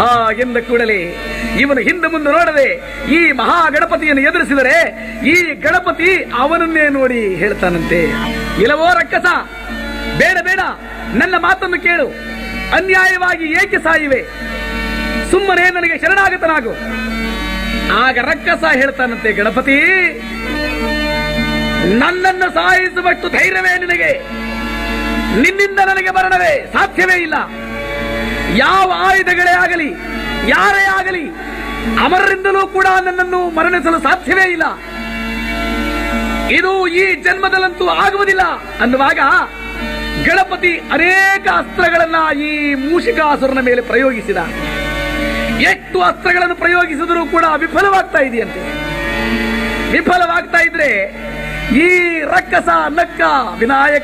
ಹಾಗೆಂದ ಕೂಡಲೇ ಇವನು ಹಿಂದೆ ಮುಂದೆ ನೋಡದೆ ಈ ಮಹಾ ಗಣಪತಿಯನ್ನು ಎದುರಿಸಿದರೆ ಈ ಗಣಪತಿ ಅವನನ್ನೇ ನೋಡಿ ಹೇಳ್ತಾನಂತೆ ಇಲ್ಲವೋ ರಕ್ಕಸ ಬೇಡ ಬೇಡ ನನ್ನ ಮಾತನ್ನು ಕೇಳು ಅನ್ಯಾಯವಾಗಿ ಏಕೆ ಸಾಯಿವೆ ಸುಮ್ಮನೆ ನನಗೆ ಶರಣಾಗತನಾಗು ಆಗ ರಕ್ಕಸ ಹೇಳ್ತಾನಂತೆ ಗಣಪತಿ ನನ್ನನ್ನು ಸಾಯಿಸುವಷ್ಟು ಧೈರ್ಯವೇ ನಿನಗೆ ನಿನ್ನಿಂದ ನನಗೆ ಮರಣವೇ ಸಾಧ್ಯವೇ ಇಲ್ಲ ಯಾವ ಆಯುಧಗಳೇ ಆಗಲಿ ಯಾರೇ ಆಗಲಿ ಅವರಿಂದಲೂ ಕೂಡ ನನ್ನನ್ನು ಮರಣಿಸಲು ಸಾಧ್ಯವೇ ಇಲ್ಲ ಇದು ಈ ಜನ್ಮದಲ್ಲಂತೂ ಆಗುವುದಿಲ್ಲ ಅನ್ನುವಾಗ ಗಣಪತಿ ಅನೇಕ ಅಸ್ತ್ರಗಳನ್ನ ಈ ಮೂಷಿಕಾಸುರನ ಮೇಲೆ ಪ್ರಯೋಗಿಸಿದ ಎಷ್ಟು ಅಸ್ತ್ರಗಳನ್ನು ಪ್ರಯೋಗಿಸಿದರೂ ಕೂಡ ವಿಫಲವಾಗ್ತಾ ಇದೆಯಂತೆ ವಿಫಲವಾಗ್ತಾ ಇದ್ರೆ ಈ ರಕ್ಕಸ ನಕ್ಕ ವಿನಾಯಕ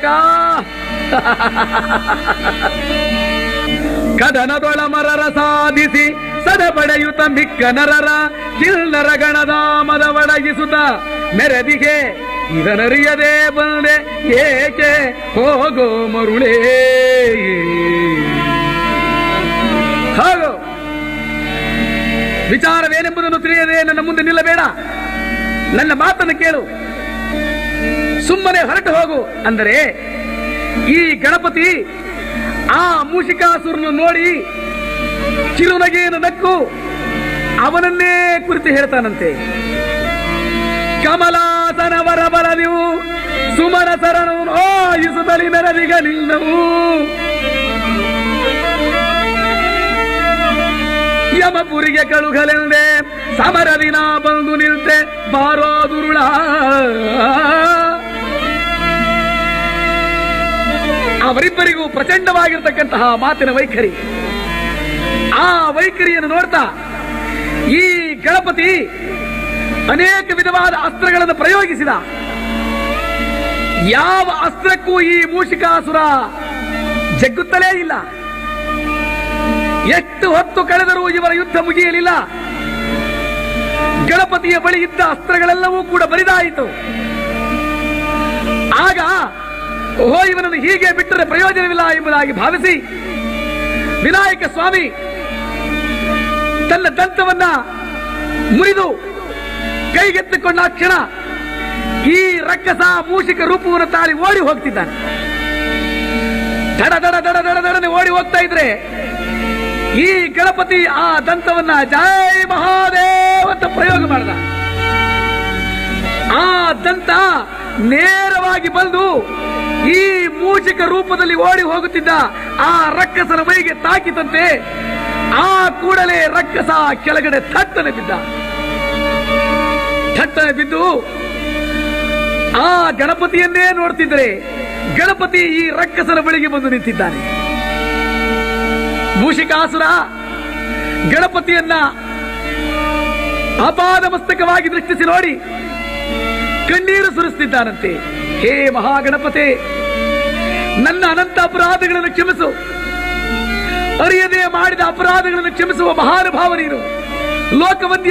ಕದನದೊಳ ಮರರ ಸಾಧಿಸಿ ಸದಪಡೆಯುತ ಮಿಕ್ಕ ನರರ ಕಿಲ್ಲರ ಗಣದ ಮದ ಒಡಗಿಸುತ್ತ ಮೆರದಿಗೆ ಇದನರಿಯದೆ ಬಂದೆ ಏಕೆ ಹೋಗೋ ಮರುಳೇ ಹೋಗೋ ವಿಚಾರವೇನೆಂಬುದನ್ನು ತಿಳಿಯದೆ ನನ್ನ ಮುಂದೆ ನಿಲ್ಲಬೇಡ ನನ್ನ ಮಾತನ್ನು ಕೇಳು ಸುಮ್ಮನೆ ಹೊರಟು ಹೋಗು ಅಂದರೆ ಈ ಗಣಪತಿ ಆ ಮೂಷಿಕಾಸುರನ್ನು ನೋಡಿ ಕಿರುನಗೆಯನ್ನು ನಕ್ಕು ಅವನನ್ನೇ ಕುರಿತು ಹೇಳ್ತಾನಂತೆ ಕಮಲಾಸನವರ ಬರದಿವು ಸುಮನ ಸರನು ಆಯುಸುತ್ತಲಿ ಮೆರದಿಗ ನಿಲ್ಲವು ಯಮಪುರಿಗೆ ಕಳುಗಲೆಂದೆ ಸಮರದಿನ ಬಂದು ನಿಲ್ತೆ ಬಾರೋ ದುರುಳ ಅವರಿಬ್ಬರಿಗೂ ಪ್ರಚಂಡವಾಗಿರ್ತಕ್ಕಂತಹ ಮಾತಿನ ವೈಖರಿ ಆ ವೈಖರಿಯನ್ನು ನೋಡ್ತಾ ಈ ಗಣಪತಿ ಅನೇಕ ವಿಧವಾದ ಅಸ್ತ್ರಗಳನ್ನು ಪ್ರಯೋಗಿಸಿದ ಯಾವ ಅಸ್ತ್ರಕ್ಕೂ ಈ ಮೂಷಿಕಾಸುರ ಜಗ್ಗುತ್ತಲೇ ಇಲ್ಲ ಎಷ್ಟು ಹೊತ್ತು ಕಳೆದರೂ ಇವರ ಯುದ್ಧ ಮುಗಿಯಲಿಲ್ಲ ಗಣಪತಿಯ ಬಳಿ ಇದ್ದ ಅಸ್ತ್ರಗಳೆಲ್ಲವೂ ಕೂಡ ಬರಿದಾಯಿತು ಆಗ ಓಹೋ ಇವನನ್ನು ಹೀಗೆ ಬಿಟ್ಟರೆ ಪ್ರಯೋಜನವಿಲ್ಲ ಎಂಬುದಾಗಿ ಭಾವಿಸಿ ವಿನಾಯಕ ಸ್ವಾಮಿ ತನ್ನ ದಂತವನ್ನ ಮುರಿದು ಕೈಗೆತ್ತಿಕೊಂಡ ಕ್ಷಣ ಈ ರಕ್ಕಸ ಮೂಷಿಕ ರೂಪವನ್ನು ತಾಳಿ ಓಡಿ ಹೋಗ್ತಿದ್ದಾನೆ ದಡ ದಡ ದಡ ದಡ ದಡನೆ ಓಡಿ ಹೋಗ್ತಾ ಇದ್ರೆ ಈ ಗಣಪತಿ ಆ ದಂತವನ್ನ ಜೈ ಮಹಾದೇವ್ ಅಂತ ಪ್ರಯೋಗ ಮಾಡಿದ ಆ ದಂತ ನೇರವಾಗಿ ಬಂದು ಈ ಮೂಷಿಕ ರೂಪದಲ್ಲಿ ಓಡಿ ಹೋಗುತ್ತಿದ್ದ ಆ ರಕ್ಕಸನ ಮೈಗೆ ತಾಕಿತಂತೆ ಆ ಕೂಡಲೇ ರಕ್ಕಸ ಕೆಳಗಡೆ ಥಟ್ಟನೆ ಬಿದ್ದ ಥಟ್ಟನೆ ಬಿದ್ದು ಆ ಗಣಪತಿಯನ್ನೇ ನೋಡ್ತಿದ್ರೆ ಗಣಪತಿ ಈ ರಕ್ಕಸನ ಬಳಿಗೆ ಬಂದು ನಿಂತಿದ್ದಾನೆ ಮೂಷಿಕಾಸುರ ಗಣಪತಿಯನ್ನ ಅಪಾದ ಮಸ್ತಕವಾಗಿ ದೃಷ್ಟಿಸಿ ನೋಡಿ ಕಣ್ಣೀರು ಸುರಿಸುತ್ತಿದ್ದಾನಂತೆ ಹೇ ಮಹಾಗಣಪತಿ ನನ್ನ ಅನಂತ ಅಪರಾಧಗಳನ್ನು ಕ್ಷಮಿಸು ಅರಿಯದೆ ಮಾಡಿದ ಅಪರಾಧಗಳನ್ನು ಕ್ಷಮಿಸುವ ಮಹಾನುಭಾವ ನೀನು ಲೋಕವದ್ಯ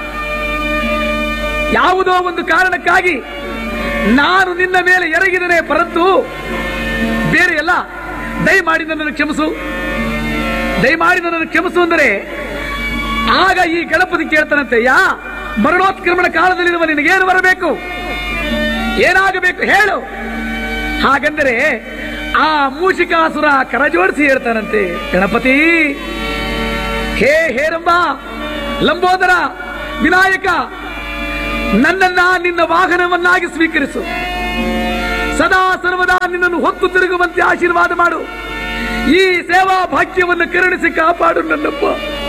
ಯಾವುದೋ ಒಂದು ಕಾರಣಕ್ಕಾಗಿ ನಾನು ನಿನ್ನ ಮೇಲೆ ಎರಗಿದನೆ ಪರಂತು ಬೇರೆ ಎಲ್ಲ ದಯಮಾಡಿ ನನ್ನನ್ನು ಕ್ಷಮಿಸು ದಯಮಾಡಿ ನನ್ನನ್ನು ಕ್ಷಮಿಸು ಅಂದರೆ ಆಗ ಈ ಗಣಪತಿ ಕೇಳ್ತಾನಂತೆ ಯಾ ಮರಣೋತ್ಕ್ರಮಣ ಕಾಲದಲ್ಲಿರುವ ನಿನಗೇನು ಬರಬೇಕು ಏನಾಗಬೇಕು ಹೇಳು ಹಾಗಂದರೆ ಆ ಮೂಷಿಕಾಸುರ ಕರಜೋಡಿಸಿ ಹೇಳ್ತಾನಂತೆ ಗಣಪತಿ ಹೇ ಹೇರಂಬ ಲಂಬೋದರ ವಿನಾಯಕ ನನ್ನನ್ನ ನಿನ್ನ ವಾಹನವನ್ನಾಗಿ ಸ್ವೀಕರಿಸು ಸದಾ ಸರ್ವದಾ ನಿನ್ನನ್ನು ಹೊತ್ತು ತಿರುಗುವಂತೆ ಆಶೀರ್ವಾದ ಮಾಡು ಈ ಸೇವಾ ಭಾಗ್ಯವನ್ನು ಕರುಣಿಸಿ ಕಾಪಾಡು ನನ್ನಪ್ಪ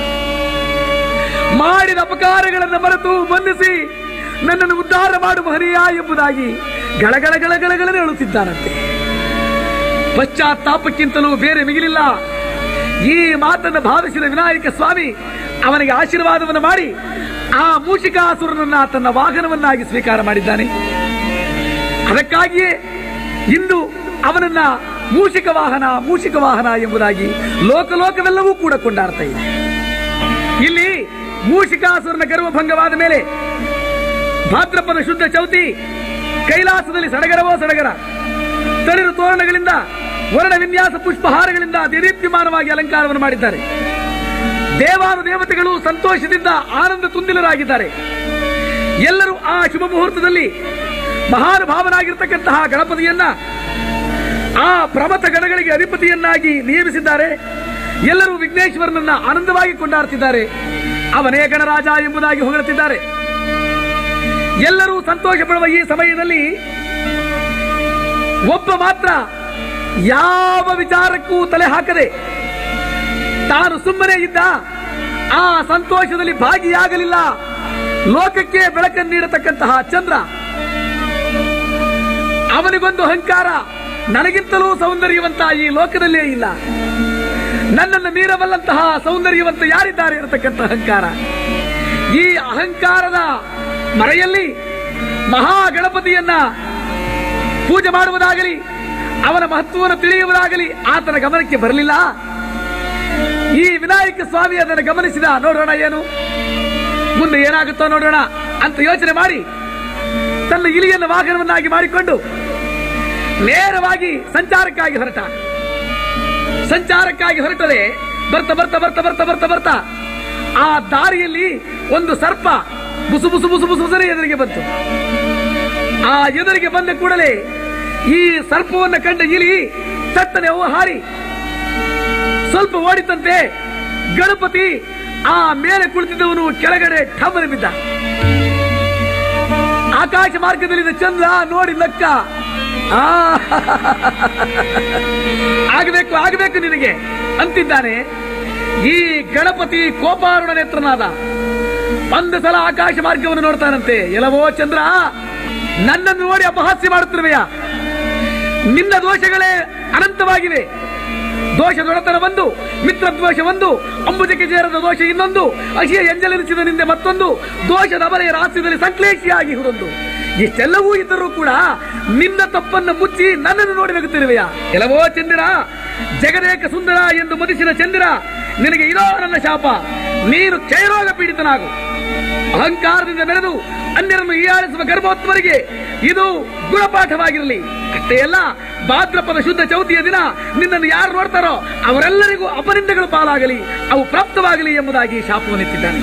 ಮಾಡಿದ ಅಪಕಾರಗಳನ್ನು ಮರೆತು ಮನ್ನಿಸಿ ನನ್ನನ್ನು ಉದ್ಧಾರ ಮಾಡು ಹರಿಯ ಎಂಬುದಾಗಿ ಗಳಗಳ ಗಳಗಳಗಳನೆ ಹೇಳುತ್ತಿದ್ದಾನಂತೆ ಪಶ್ಚಾತ್ತಾಪಕ್ಕಿಂತಲೂ ಬೇರೆ ಮಿಗಿಲಿಲ್ಲ ಈ ಮಾತನ್ನು ಭಾವಿಸಿದ ವಿನಾಯಕ ಸ್ವಾಮಿ ಅವನಿಗೆ ಆಶೀರ್ವಾದವನ್ನು ಮಾಡಿ ಆ ಮೂಷಿಕಾಸುರನನ್ನ ತನ್ನ ವಾಹನವನ್ನಾಗಿ ಸ್ವೀಕಾರ ಮಾಡಿದ್ದಾನೆ ಅದಕ್ಕಾಗಿಯೇ ಇಂದು ಅವನನ್ನ ಮೂಷಿಕ ವಾಹನ ಮೂಷಿಕ ವಾಹನ ಎಂಬುದಾಗಿ ಲೋಕಲೋಕವೆಲ್ಲವೂ ಕೂಡ ಕೊಂಡಾಡ್ತಾ ಇದೆ ಇಲ್ಲಿ ಮೂಷಿಕಾಸುರನ ಗರ್ವಭಂಗವಾದ ಮೇಲೆ ಭಾದ್ರಪದ ಶುದ್ಧ ಚೌತಿ ಕೈಲಾಸದಲ್ಲಿ ಸಡಗರವೋ ಸಡಗರ ತಳಿರು ತೋರಣಗಳಿಂದ ವರ್ಣ ವಿನ್ಯಾಸ ಪುಷ್ಪಹಾರಗಳಿಂದ ದಿದೀಪ್ತಿಮಾನವಾಗಿ ಅಲಂಕಾರವನ್ನು ಮಾಡಿದ್ದಾರೆ ದೇವಾನು ದೇವತೆಗಳು ಸಂತೋಷದಿಂದ ಆನಂದ ತುಂದಿಲರಾಗಿದ್ದಾರೆ ಎಲ್ಲರೂ ಆ ಶುಭ ಮುಹೂರ್ತದಲ್ಲಿ ಮಹಾನುಭಾವನಾಗಿರ್ತಕ್ಕಂತಹ ಗಣಪತಿಯನ್ನ ಆ ಪ್ರಮಥ ಗಣಗಳಿಗೆ ಅಧಿಪತಿಯನ್ನಾಗಿ ನೇಮಿಸಿದ್ದಾರೆ ಎಲ್ಲರೂ ವಿಘ್ನೇಶ್ವರನನ್ನ ಆನಂದವಾಗಿ ಕೊಂಡಾಡ್ತಿದ್ದಾರೆ ಅವನೇ ಗಣರಾಜ ಎಂಬುದಾಗಿ ಹೊಗಳುತ್ತಿದ್ದಾರೆ ಎಲ್ಲರೂ ಸಂತೋಷ ಪಡುವ ಈ ಸಮಯದಲ್ಲಿ ಒಬ್ಬ ಮಾತ್ರ ಯಾವ ವಿಚಾರಕ್ಕೂ ತಲೆ ಹಾಕದೆ ತಾನು ಸುಮ್ಮನೆ ಇದ್ದ ಆ ಸಂತೋಷದಲ್ಲಿ ಭಾಗಿಯಾಗಲಿಲ್ಲ ಲೋಕಕ್ಕೆ ಬೆಳಕನ್ನು ನೀಡತಕ್ಕಂತಹ ಚಂದ್ರ ಅವನಿಗೊಂದು ಅಹಂಕಾರ ನನಗಿಂತಲೂ ಸೌಂದರ್ಯವಂತ ಈ ಲೋಕದಲ್ಲೇ ಇಲ್ಲ ನನ್ನನ್ನು ಮೀರಬಲ್ಲಂತಹ ಸೌಂದರ್ಯವಂತ ಯಾರಿದ್ದಾರೆ ಇರತಕ್ಕಂಥ ಅಹಂಕಾರ ಈ ಅಹಂಕಾರದ ಮರೆಯಲ್ಲಿ ಮಹಾಗಣಪತಿಯನ್ನ ಪೂಜೆ ಮಾಡುವುದಾಗಲಿ ಅವನ ಮಹತ್ವವನ್ನು ತಿಳಿಯುವುದಾಗಲಿ ಆತನ ಗಮನಕ್ಕೆ ಬರಲಿಲ್ಲ ಈ ವಿನಾಯಕ ಸ್ವಾಮಿ ಅದನ್ನು ಗಮನಿಸಿದ ನೋಡೋಣ ಏನು ಮುಂದೆ ಏನಾಗುತ್ತೋ ನೋಡೋಣ ಅಂತ ಯೋಚನೆ ಮಾಡಿ ತನ್ನ ಇಲಿಯನ್ನು ವಾಹನವನ್ನಾಗಿ ಮಾಡಿಕೊಂಡು ನೇರವಾಗಿ ಸಂಚಾರಕ್ಕಾಗಿ ಹೊರಟ ಸಂಚಾರಕ್ಕಾಗಿ ಹೊರಟರೆ ಬರ್ತಾ ಬರ್ತಾ ಬರ್ತಾ ಬರ್ತಾ ಬರ್ತಾ ಬರ್ತಾ ಆ ದಾರಿಯಲ್ಲಿ ಒಂದು ಸರ್ಪ ಬುಸು ಬುಸು ಬುಸು ಬುಸು ಬುಸನೆ ಎದುರಿಗೆ ಬಂತು ಆ ಎದುರಿಗೆ ಬಂದ ಕೂಡಲೇ ಈ ಸರ್ಪವನ್ನು ಕಂಡ ಇಲಿ ತಟ್ಟನೆ ಅವು ಹಾರಿ ಸ್ವಲ್ಪ ಓಡಿತಂತೆ ಗಣಪತಿ ಆ ಮೇಲೆ ಕುಳಿತಿದ್ದವನು ಕೆಳಗಡೆ ಠಮನೆ ಬಿದ್ದ ಆಕಾಶ ಮಾರ್ಗದಲ್ಲಿದ್ದ ಚಂದ್ರ ನೋಡಿ ನಕ್ಕ ಆ ಆಗಬೇಕು ಆಗಬೇಕು ನಿನಗೆ ಅಂತಿದ್ದಾನೆ ಈ ಗಣಪತಿ ಕೋಪಾರುಣ ನೇತ್ರನಾದ ಒಂದು ಸಲ ಆಕಾಶ ಮಾರ್ಗವನ್ನು ನೋಡ್ತಾನಂತೆ ಎಲವೋ ಚಂದ್ರ ನನ್ನನ್ನು ನೋಡಿ ಅಪಹಾಸ್ಯ ಮಾಡುತ್ತಿರುವೆಯಾ ನಿನ್ನ ದೋಷಗಳೇ ಅನಂತವಾಗಿವೆ ದೋಷ ದೊಡತನ ಒಂದು ಮಿತ್ರ ದ್ವೇಷ ಒಂದು ಅಂಬುಜಕ್ಕೆ ಸೇರದ ದೋಷ ಇನ್ನೊಂದು ಅಶಿಯ ಎಂಜಲೆನಿಸಿದ ನಿಂದೆ ಮತ್ತೊಂದು ದೋಷದ ಅಬಲೆಯ ರಾಷ್ಟ್ರದಲ್ಲಿ ಸಂಕ್ಲೇಶಿಯಾಗಿ ಹುದೊಂದು ಇಷ್ಟೆಲ್ಲವೂ ಇದ್ದರೂ ಕೂಡ ನಿನ್ನ ತಪ್ಪನ್ನು ಮುಚ್ಚಿ ನನ್ನನ್ನು ನೋಡಿ ನಗುತ್ತಿರುವೆಯಾ ಕೆಲವೋ ಚಂದಿರ ಜಗದೇಕ ಸುಂದರ ಎಂದು ಮದಿಸಿದ ಚಂದಿರ ನಿನಗೆ ಇದೋ ನನ್ನ ಶಾಪ ನೀನು ಕ್ಷಯರೋಗ ಪೀಡಿತನಾಗು ಅಹಂಕಾರದಿಂದ ಬೆಳೆದು ಅನ್ಯರನ್ನು ಹೀಯಾಳಿಸುವ ಗರ್ಭೋತ್ವರಿಗೆ ಇದು ಗುಣಪಾಠವಾಗಿರಲಿ ಅಷ್ಟೇ ಅಲ್ಲ ಭಾದ್ರಪದ ಶುದ್ಧ ಚೌತಿಯ ದಿನ ನಿನ್ನನ್ನು ಯಾರು ನೋಡ್ತಾರೋ ಅವರೆಲ್ಲರಿಗೂ ಅಪನಿಂದಗಳು ಪಾಲಾಗಲಿ ಅವು ಪ್ರಾಪ್ತವಾಗಲಿ ಎಂಬುದಾಗಿ ಶಾಪವನ್ನೆತ್ತಿದ್ದಾನೆ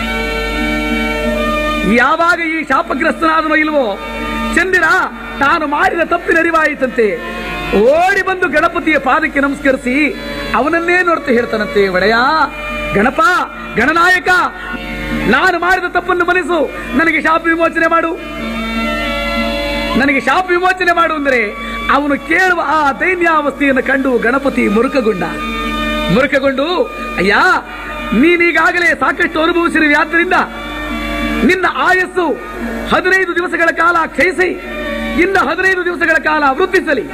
ಯಾವಾಗ ಈ ಶಾಪಗ್ರಸ್ತನಾದನೋ ಇಲ್ವೋ ಚಂದಿರ ತಾನು ಮಾಡಿದ ತಪ್ಪಿನ ಅರಿವಾಯಿತಂತೆ ಓಡಿ ಬಂದು ಗಣಪತಿಯ ಪಾದಕ್ಕೆ ನಮಸ್ಕರಿಸಿ ಅವನನ್ನೇ ನೋಡ್ತಾ ಹೇಳ್ತಾನಂತೆ ಒಡೆಯ ಗಣಪ ಗಣನಾಯಕ ನಾನು ಮಾಡಿದ ತಪ್ಪನ್ನು ಮನಸ್ಸು ನನಗೆ ಶಾಪ ವಿಮೋಚನೆ ಮಾಡು ನನಗೆ ಶಾಪ ವಿಮೋಚನೆ ಮಾಡು ಅಂದರೆ ಅವನು ಕೇಳುವ ಆ ದೈನ್ಯಾವಸ್ಥೆಯನ್ನು ಕಂಡು ಗಣಪತಿ ಮುರುಕಗೊಂಡ ಮುರುಕಗೊಂಡು ಅಯ್ಯ ನೀನೀಗಾಗಲೇ ಸಾಕಷ್ಟು ಅನುಭವಿಸಿರುವೆ ಆದ್ದರಿಂದ ನಿನ್ನ ಆಯಸ್ಸು ಹದಿನೈದು ದಿವಸಗಳ ಕಾಲ ಕ್ಷಯಿಸಿ ಇನ್ನ ಹದಿನೈದು ದಿವಸಗಳ ಕಾಲ ವೃದ್ಧಿಸಲಿ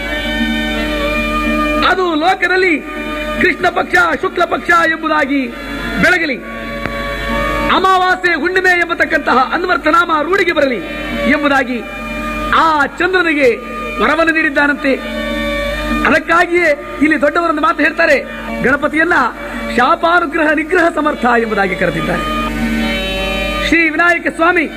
ಅದು ಲೋಕದಲ್ಲಿ ಕೃಷ್ಣ ಪಕ್ಷ ಶುಕ್ಲ ಪಕ್ಷ ಎಂಬುದಾಗಿ ಬೆಳಗಲಿ ಅಮಾವಾಸ್ಯೆ ಹುಣ್ಣಿಮೆ ಎಂಬತಕ್ಕಂತಹ ಅನ್ವರ್ಥನಾಮ ರೂಢಿಗೆ ಬರಲಿ ಎಂಬುದಾಗಿ ಆ ಚಂದ್ರನಿಗೆ ವರವನ್ನು ನೀಡಿದ್ದಾನಂತೆ ಅದಕ್ಕಾಗಿಯೇ ಇಲ್ಲಿ ದೊಡ್ಡವರೊಂದು ಮಾತು ಹೇಳ್ತಾರೆ ಗಣಪತಿಯನ್ನ ಶಾಪಾನುಗ್ರಹ ನಿಗ್ರಹ ಸಮರ್ಥ ಎಂಬುದಾಗಿ ಕರೆದಿದ್ದಾರೆ ಶ್ರೀ ವಿನಾಯಕ ಸ್ವಾಮಿ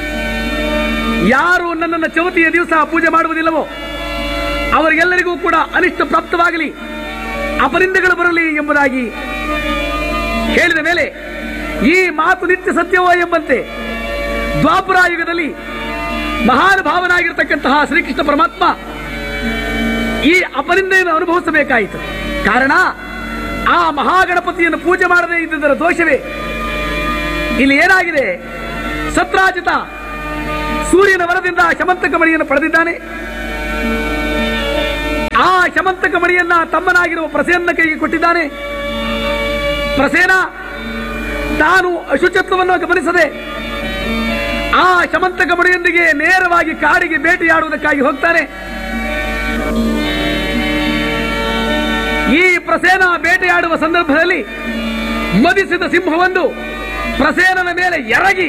ಯಾರು ನನ್ನನ್ನು ಚೌತಿಯ ದಿವಸ ಪೂಜೆ ಮಾಡುವುದಿಲ್ಲವೋ ಅವರಿಗೆಲ್ಲರಿಗೂ ಕೂಡ ಅನಿಷ್ಟ ಪ್ರಾಪ್ತವಾಗಲಿ ಅಪನಿಂದಗಳು ಬರಲಿ ಎಂಬುದಾಗಿ ಹೇಳಿದ ಮೇಲೆ ಈ ಮಾತು ನಿತ್ಯ ಸತ್ಯವೋ ಎಂಬಂತೆ ದ್ವಾಪರ ಯುಗದಲ್ಲಿ ಮಹಾನುಭಾವನಾಗಿರ್ತಕ್ಕಂತಹ ಶ್ರೀಕೃಷ್ಣ ಪರಮಾತ್ಮ ಈ ಅಪನಿಂದೆಯನ್ನು ಅನುಭವಿಸಬೇಕಾಯಿತು ಕಾರಣ ಆ ಮಹಾಗಣಪತಿಯನ್ನು ಪೂಜೆ ಮಾಡದೇ ಇದ್ದುದರ ದೋಷವೇ ಇಲ್ಲಿ ಏನಾಗಿದೆ ಸತ್ರಾಜಿತ ಸೂರ್ಯನ ವರದಿಂದ ಶಮಂತಕ ಮಣಿಯನ್ನು ಪಡೆದಿದ್ದಾನೆ ಆ ಶಮಂತಕ ಮಣಿಯನ್ನ ತಮ್ಮನಾಗಿರುವ ಪ್ರಸೇನ ಕೈಗೆ ಕೊಟ್ಟಿದ್ದಾನೆ ಪ್ರಸೇನ ತಾನು ಅಶುಚತ್ವವನ್ನು ಗಮನಿಸದೆ ಆ ಶಮಂತಕ ಮಣಿಯೊಂದಿಗೆ ನೇರವಾಗಿ ಕಾಡಿಗೆ ಭೇಟಿಯಾಡುವುದಕ್ಕಾಗಿ ಹೋಗ್ತಾನೆ ಈ ಪ್ರಸೇನ ಬೇಟೆಯಾಡುವ ಸಂದರ್ಭದಲ್ಲಿ ಮದಿಸಿದ ಸಿಂಹವೊಂದು ಪ್ರಸೇನನ ಮೇಲೆ ಎರಗಿ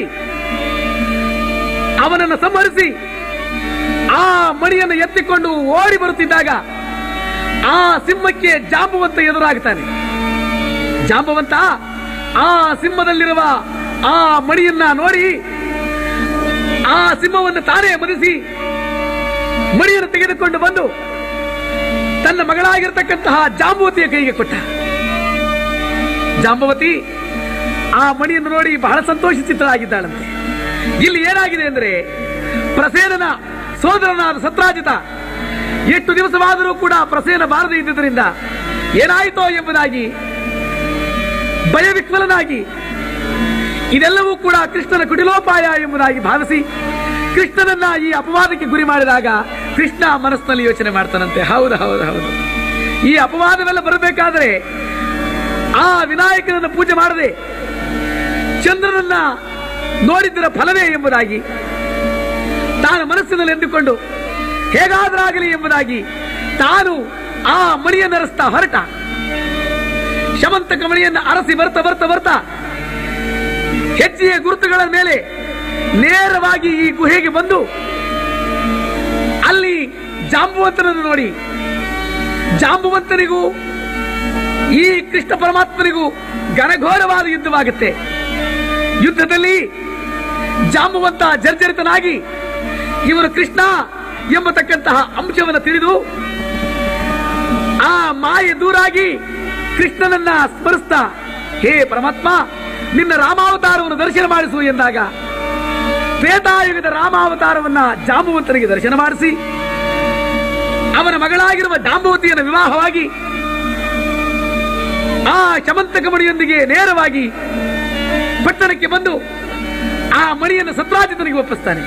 ಅವನನ್ನು ಸಂಹರಿಸಿ ಆ ಮಣಿಯನ್ನು ಎತ್ತಿಕೊಂಡು ಓಡಿ ಬರುತ್ತಿದ್ದಾಗ ಆ ಸಿಂಹಕ್ಕೆ ಜಾಂಬವಂತ ಎದುರಾಗ್ತಾನೆ ಜಾಂಬವಂತ ಆ ಸಿಂಹದಲ್ಲಿರುವ ಆ ಮಣಿಯನ್ನ ನೋಡಿ ಆ ಸಿಂಹವನ್ನು ತಾನೇ ಮದಿಸಿ ಮಣಿಯನ್ನು ತೆಗೆದುಕೊಂಡು ಬಂದು ತನ್ನ ಮಗಳಾಗಿರ್ತಕ್ಕಂತಹ ಜಾಂಬವತಿಯ ಕೈಗೆ ಕೊಟ್ಟ ಜಾಂಬವತಿ ಆ ಮಣಿಯನ್ನು ನೋಡಿ ಬಹಳ ಸಂತೋಷಚಿತ್ತರಾಗಿದ್ದಾಳಂತೆ ಇಲ್ಲಿ ಏನಾಗಿದೆ ಅಂದ್ರೆ ಪ್ರಸೇನನ ಸೋದರನಾದ ಸತ್ರಾಜಿತ ಎಷ್ಟು ದಿವಸವಾದರೂ ಕೂಡ ಪ್ರಸೇನ ಬಾರದೇ ಇದ್ದುದರಿಂದ ಏನಾಯಿತೋ ಎಂಬುದಾಗಿ ಭಯವಿಕ್ವಲನಾಗಿ ಇದೆಲ್ಲವೂ ಕೂಡ ಕೃಷ್ಣನ ಕುಟಿಲೋಪಾಯ ಎಂಬುದಾಗಿ ಭಾವಿಸಿ ಕೃಷ್ಣನನ್ನ ಈ ಅಪವಾದಕ್ಕೆ ಗುರಿ ಮಾಡಿದಾಗ ಕೃಷ್ಣ ಮನಸ್ಸಿನಲ್ಲಿ ಯೋಚನೆ ಮಾಡ್ತಾನಂತೆ ಹೌದು ಹೌದು ಹೌದು ಈ ಅಪವಾದವೆಲ್ಲ ಬರಬೇಕಾದರೆ ಆ ವಿನಾಯಕನನ್ನು ಪೂಜೆ ಮಾಡದೆ ಚಂದ್ರನನ್ನ ನೋಡಿದ್ದರ ಫಲವೇ ಎಂಬುದಾಗಿ ತಾನು ಮನಸ್ಸಿನಲ್ಲಿ ಎಂದುಕೊಂಡು ಹೇಗಾದರಾಗಲಿ ಎಂಬುದಾಗಿ ತಾನು ಆ ಮಣಿಯನ್ನು ಅರಸ್ತಾ ಹೊರಟ ಶಮಂತಕ ಮಣಿಯನ್ನು ಅರಸಿ ಬರ್ತಾ ಬರ್ತಾ ಬರ್ತಾ ಹೆಜ್ಜೆಯ ಗುರುತುಗಳ ಮೇಲೆ ನೇರವಾಗಿ ಈ ಗುಹೆಗೆ ಬಂದು ಅಲ್ಲಿ ಜಾಂಬುವಂತನನ್ನು ನೋಡಿ ಜಾಂಬುವಂತನಿಗೂ ಈ ಕೃಷ್ಣ ಪರಮಾತ್ಮನಿಗೂ ಘನಘೋರವಾದ ಯುದ್ಧವಾಗುತ್ತೆ ಯುದ್ಧದಲ್ಲಿ ಜಾಂಬುವಂತ ಜರ್ಜರಿತನಾಗಿ ಇವರು ಕೃಷ್ಣ ಎಂಬತಕ್ಕಂತಹ ಅಂಶವನ್ನು ತಿಳಿದು ಆ ಮಾಯೆ ದೂರಾಗಿ ಕೃಷ್ಣನನ್ನ ಸ್ಮರಿಸ್ತಾ ಹೇ ಪರಮಾತ್ಮ ನಿನ್ನ ರಾಮಾವತಾರವನ್ನು ದರ್ಶನ ಮಾಡಿಸು ಎಂದಾಗ ತ್ರೇತಾಯುಗದ ರಾಮಾವತಾರವನ್ನ ಜಾಂಬುವಂತನಿಗೆ ದರ್ಶನ ಮಾಡಿಸಿ ಅವನ ಮಗಳಾಗಿರುವ ಜಾಂಬುವತಿಯನ್ನು ವಿವಾಹವಾಗಿ ಆ ಶಮಂತಕ ಮಣಿಯೊಂದಿಗೆ ನೇರವಾಗಿ ಪಟ್ಟಣಕ್ಕೆ ಬಂದು ಆ ಮಣಿಯನ್ನು ಸತ್ರಾಜಿತನಿಗೆ ಒಪ್ಪಿಸ್ತಾನೆ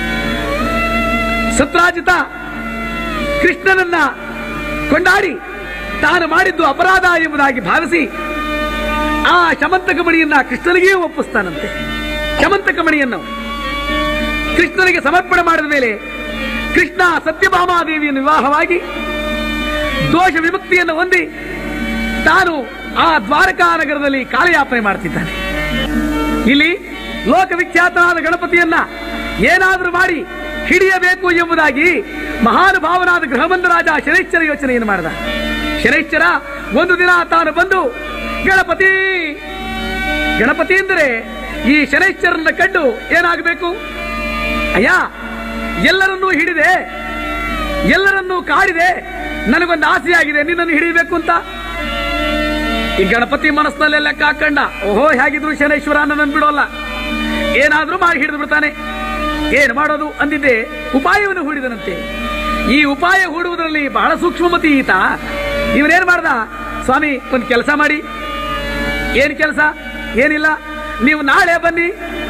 ಸತ್ರಾಜಿತ ಕೃಷ್ಣನನ್ನ ಕೊಂಡಾಡಿ ತಾನು ಮಾಡಿದ್ದು ಅಪರಾಧ ಎಂಬುದಾಗಿ ಭಾವಿಸಿ ಆ ಶಮಂತಕ ಮಣಿಯನ್ನ ಕೃಷ್ಣನಿಗೆ ಒಪ್ಪಿಸ್ತಾನಂತೆ ಶಮಂತಕ ಮಣಿಯನ್ನು ಕೃಷ್ಣನಿಗೆ ಸಮರ್ಪಣೆ ಮಾಡಿದ ಮೇಲೆ ಕೃಷ್ಣ ಸತ್ಯಭಾಮಾದೇವಿಯನ್ನು ವಿವಾಹವಾಗಿ ದೋಷ ವಿಮುಕ್ತಿಯನ್ನು ಹೊಂದಿ ತಾನು ಆ ದ್ವಾರಕಾ ನಗರದಲ್ಲಿ ಕಾಲಯಾಪನೆ ಮಾಡ್ತಿದ್ದಾನೆ ಇಲ್ಲಿ ಲೋಕವಿಖ್ಯಾತನಾದ ಗಣಪತಿಯನ್ನ ಏನಾದರೂ ಮಾಡಿ ಹಿಡಿಯಬೇಕು ಎಂಬುದಾಗಿ ಮಹಾನುಭಾವನಾದ ಗೃಹಬಂಧ ರಾಜ ಶನೈಶ್ಚರ ಯೋಚನೆಯನ್ನು ಮಾಡಿದ ಶನೈಶ್ಚರ ಒಂದು ದಿನ ತಾನು ಬಂದು ಗಣಪತಿ ಗಣಪತಿ ಎಂದರೆ ಈ ಶನೈಶ್ಚರನ್ನ ಕಂಡು ಏನಾಗಬೇಕು ಅಯ್ಯ ಎಲ್ಲರನ್ನೂ ಹಿಡಿದೆ ಎಲ್ಲರನ್ನೂ ಕಾಡಿದೆ ನನಗೊಂದು ಆಸೆಯಾಗಿದೆ ನಿನ್ನನ್ನು ಹಿಡಿಯಬೇಕು ಅಂತ ಈ ಗಣಪತಿ ಮನಸ್ಸಿನಲ್ಲೇ ಲೆಕ್ಕ ಹಾಕೊಂಡ ಓಹೋ ಹೇಗಿದ್ರು ಶನೇಶ್ವರ ನನ್ನನ್ನು ಬಿಡೋಲ್ಲ ಏನಾದ್ರೂ ಮಾಡಿ ಹಿಡಿದು ಬಿಡ್ತಾನೆ ಏನು ಮಾಡೋದು ಅಂದಿದ್ದೆ ಉಪಾಯವನ್ನು ಹೂಡಿದನಂತೆ ಈ ಉಪಾಯ ಹೂಡುವುದರಲ್ಲಿ ಬಹಳ ಸೂಕ್ಷ್ಮಮತಿ ಈತ ಇವನೇನ್ ಮಾಡ್ದ ಸ್ವಾಮಿ ಒಂದು ಕೆಲಸ ಮಾಡಿ ಏನ್ ಕೆಲಸ ಏನಿಲ್ಲ ನೀವು ನಾಳೆ ಬನ್ನಿ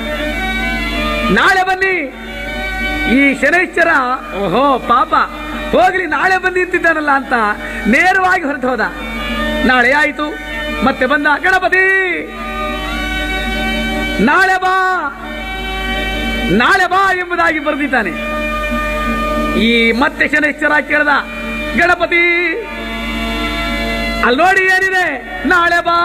ನಾಳೆ ಬನ್ನಿ ಈ ಶನೈಶ್ಚರ ಓಹೋ ಪಾಪ ಹೋಗ್ಲಿ ನಾಳೆ ಬನ್ನಿ ಅಂತಿದ್ದಾನಲ್ಲ ಅಂತ ನೇರವಾಗಿ ಹೊರಟು ಹೋದ ನಾಳೆ ಆಯಿತು ಮತ್ತೆ ಬಂದ ಗಣಪತಿ ನಾಳೆ ಬಾ ನಾಳೆ ಬಾ ಎಂಬುದಾಗಿ ಬರೆದಿದ್ದಾನೆ ಈ ಮತ್ತೆ ಶನೈಶ್ಚರ ಕೇಳ್ದ ಗಣಪತಿ ಅಲ್ಲಿ ನೋಡಿ ಏನಿದೆ ನಾಳೆ ಬಾ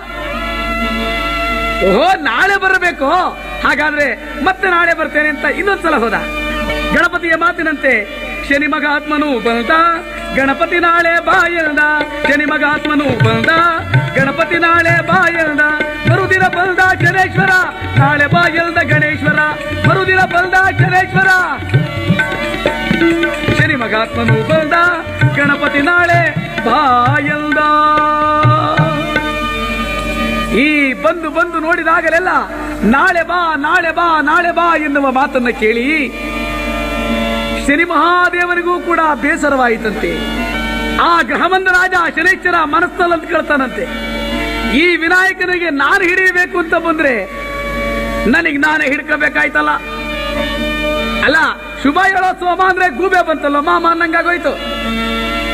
ಓಹೋ ನಾಳೆ ಬರಬೇಕು ಹಾಗಾದ್ರೆ ಮತ್ತೆ ನಾಳೆ ಬರ್ತೇನೆ ಅಂತ ಇನ್ನೊಂದ್ಸಲ ಹೋದ ಗಣಪತಿಯ ಮಾತಿನಂತೆ ಶನಿ ಮಗ ಆತ್ಮನು ಬಂದ ಗಣಪತಿ ನಾಳೆ ಬಾಯಲ್ದ ಶನಿ ಮಗ ಆತ್ಮನು ಬಂದ ಗಣಪತಿ ನಾಳೆ ಬಾಯಲ್ದ ಮರುದಿನ ಬಂದ ಗಣೇಶ್ವರ ನಾಳೆ ಬಾಯಲ್ದ ಗಣೇಶ್ವರ ಮರುದಿನ ಬಂದ ಗಣೇಶ್ವರ ಶನಿ ಮಗಾತ್ಮನು ಬಂದ ಗಣಪತಿ ನಾಳೆ ಬಾಯಲ್ದ ಈ ಬಂದು ಬಂದು ನೋಡಿದಾಗಲೆಲ್ಲ ನಾಳೆ ಬಾ ನಾಳೆ ಬಾ ನಾಳೆ ಬಾ ಎನ್ನುವ ಮಾತನ್ನ ಕೇಳಿ ಶನಿ ಮಹಾದೇವನಿಗೂ ಕೂಡ ಬೇಸರವಾಯಿತಂತೆ ಆ ಗ್ರಹಮಂದ ರಾಜ ಶನೇಶ್ವರ ಮನಸ್ಸಲ್ಲಿ ಅಂದ್ಕೊಳ್ತಾನಂತೆ ಈ ವಿನಾಯಕನಿಗೆ ನಾನು ಹಿಡಿಯಬೇಕು ಅಂತ ಬಂದ್ರೆ ನನಗೆ ನಾನೇ ಹಿಡ್ಕೋಬೇಕಾಯ್ತಲ್ಲ ಅಲ್ಲ ಶುಭ ಹೇಳೋ ಸೋಮ ಅಂದ್ರೆ ಗೂಬೆ ಬಂತಲ್ಲ ಮಾಮ ಅನ್ನಂಗಾಗೋಯ್ತು